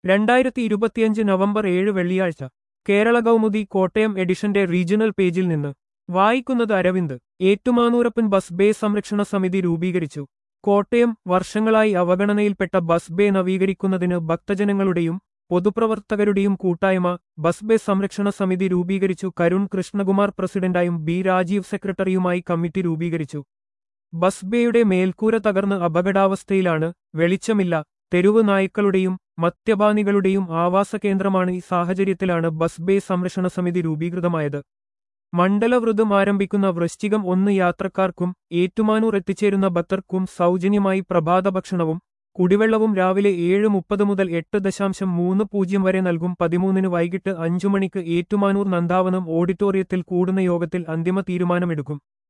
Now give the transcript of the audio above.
രണ്ടായിരത്തി ഇരുപത്തിയഞ്ച് നവംബർ ഏഴ് വെള്ളിയാഴ്ച കേരള കൗമുദി കോട്ടയം എഡിഷന്റെ റീജിയണൽ പേജിൽ നിന്ന് വായിക്കുന്നത് അരവിന്ദ് ഏറ്റുമാനൂരപ്പൻ ബസ് ബേ സംരക്ഷണ സമിതി രൂപീകരിച്ചു കോട്ടയം വർഷങ്ങളായി അവഗണനയിൽപ്പെട്ട ബസ് ബേ നവീകരിക്കുന്നതിന് ഭക്തജനങ്ങളുടെയും പൊതുപ്രവർത്തകരുടെയും കൂട്ടായ്മ ബസ് ബേ സംരക്ഷണ സമിതി രൂപീകരിച്ചു കരുൺ കൃഷ്ണകുമാർ പ്രസിഡന്റായും ബി രാജീവ് സെക്രട്ടറിയുമായി കമ്മിറ്റി രൂപീകരിച്ചു ബസ് ബേയുടെ മേൽക്കൂര തകർന്ന് അപകടാവസ്ഥയിലാണ് വെളിച്ചമില്ല തെരുവ് നായ്ക്കളുടെയും മദ്യപാനികളുടെയും ആവാസ കേന്ദ്രമാണ് ഈ സാഹചര്യത്തിലാണ് ബസ് ബേ സംരക്ഷണ സമിതി രൂപീകൃതമായത് മണ്ഡലവ്രതം ആരംഭിക്കുന്ന വൃശ്ചികം ഒന്ന് യാത്രക്കാർക്കും ഏറ്റുമാനൂർ എത്തിച്ചേരുന്ന ഭക്തർക്കും സൗജന്യമായി പ്രഭാത ഭക്ഷണവും കുടിവെള്ളവും രാവിലെ ഏഴ് മുപ്പത് മുതൽ എട്ട് ദശാംശം മൂന്ന് പൂജ്യം വരെ നൽകും പതിമൂന്നിന് വൈകിട്ട് അഞ്ചു മണിക്ക് ഏറ്റുമാനൂർ നന്ദാവനം ഓഡിറ്റോറിയത്തിൽ കൂടുന്ന യോഗത്തിൽ അന്തിമ തീരുമാനമെടുക്കും